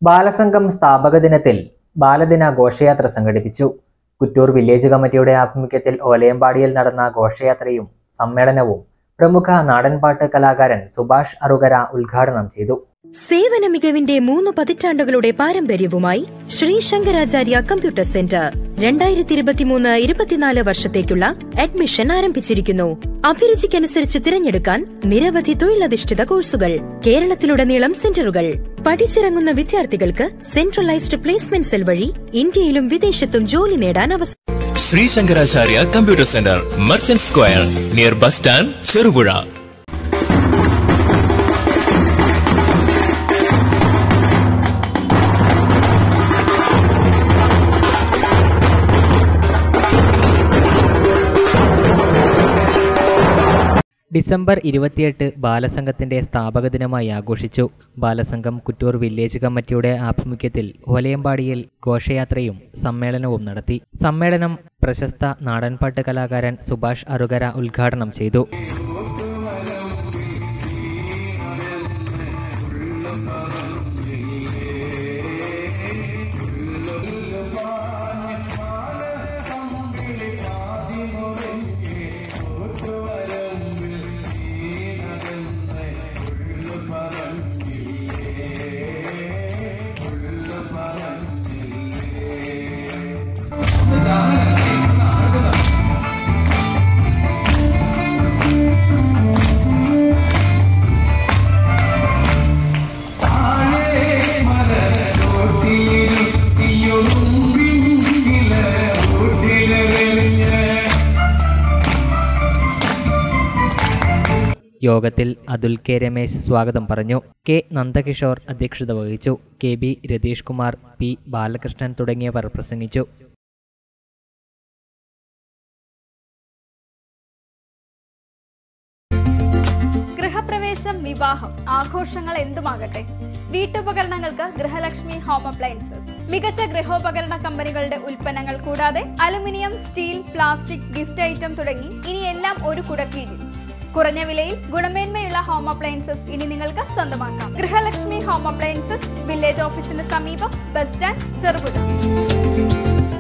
ബാലസംഘം സ്ഥാപക ദിനത്തിൽ ബാലദിന ഘോഷയാത്ര സംഘടിപ്പിച്ചു കുറ്റൂർ വില്ലേജ് കമ്മിറ്റിയുടെ ആഭിമുഖ്യത്തിൽ ഓലയമ്പാടിയിൽ നടന്ന ഘോഷയാത്രയും സമ്മേളനവും പ്രമുഖ നാടൻപാട്ട് കലാകാരൻ സുഭാഷ് അറുകര ഉദ്ഘാടനം ചെയ്തു സേവന മികവിന്റെ മൂന്ന് പതിറ്റാണ്ടുകളുടെ പാരമ്പര്യവുമായി ശ്രീ ശങ്കരാചാര്യ കമ്പ്യൂട്ടർ സെന്റർ രണ്ടായിരത്തി ഇരുപത്തിമൂന്ന് ഇരുപത്തിനാല് വർഷത്തേക്കുള്ള അഡ്മിഷൻ ആരംഭിച്ചിരിക്കുന്നു അഭിരുചിക്കനുസരിച്ച് തിരഞ്ഞെടുക്കാൻ നിരവധി തൊഴിലധിഷ്ഠിത കോഴ്സുകൾ കേരളത്തിലുടനീളം സെന്ററുകൾ പഠിച്ചിറങ്ങുന്ന വിദ്യാർത്ഥികൾക്ക് സെൻട്രലൈസ്ഡ് പ്ലേസ്മെന്റ് സെൽ വഴി ഇന്ത്യയിലും വിദേശത്തും ജോലി നേടാൻ അവസരം Shri Shankaracharya computer centre merchant square near bus stand Cherupuzha December ഇരുപത്തിയെട്ട് ബാലസംഘത്തിന്റെ സ്ഥാപക ദിനമായി ആഘോഷിച്ചു ബാലസംഘം കുറ്റൂർ വില്ലേജ് കമ്മിറ്റിയുടെ ആഭിമുഖ്യത്തിൽ ഓലയമ്പാടിയിൽ ഘോഷയാത്രയും സമ്മേളനവും നടത്തി സമ്മേളനം പ്രശസ്ത നാടൻപാട്ട് കലാകാരൻ സുഭാഷ് അറുകര ഉദ്ഘാടനം ചെയ്തു യോഗത്തിൽ അതുൽ കെ രമേശ് സ്വാഗതം പറഞ്ഞു കെ നന്ദകിഷോർ അധ്യക്ഷത വഹിച്ചു K B Ratheesh Kumar P Balakrishnan തുടങ്ങിയവർ പ്രസംഗിച്ചു ഗൃഹപ്രവേശം വിവാഹം ആഘോഷങ്ങൾ എന്തുമാകട്ടെ വീട്ടുപകരണങ്ങൾക്ക് ഗൃഹലക്ഷ്മി ഹോം അപ്ലയൻസസ് മികച്ച ഗൃഹോപകരണ കമ്പനികളുടെ ഉൽപ്പന്നങ്ങൾ കൂടാതെ aluminium steel plastic gift item തുടങ്ങി ഇനി എല്ലാം ഒരു കുടക്കീഴിൽ കുറഞ്ഞ വിലയിൽ ഗുണമേന്മയുള്ള ഹോം അപ്ലയൻസസ് ഇനി നിങ്ങൾക്ക് സ്വന്തമാക്കാം ഗൃഹലക്ഷ്മി ഹോം അപ്ലയൻസസ് വില്ലേജ് ഓഫീസിന് സമീപം ബസ് സ്റ്റാൻഡ് ചെറുപുഴ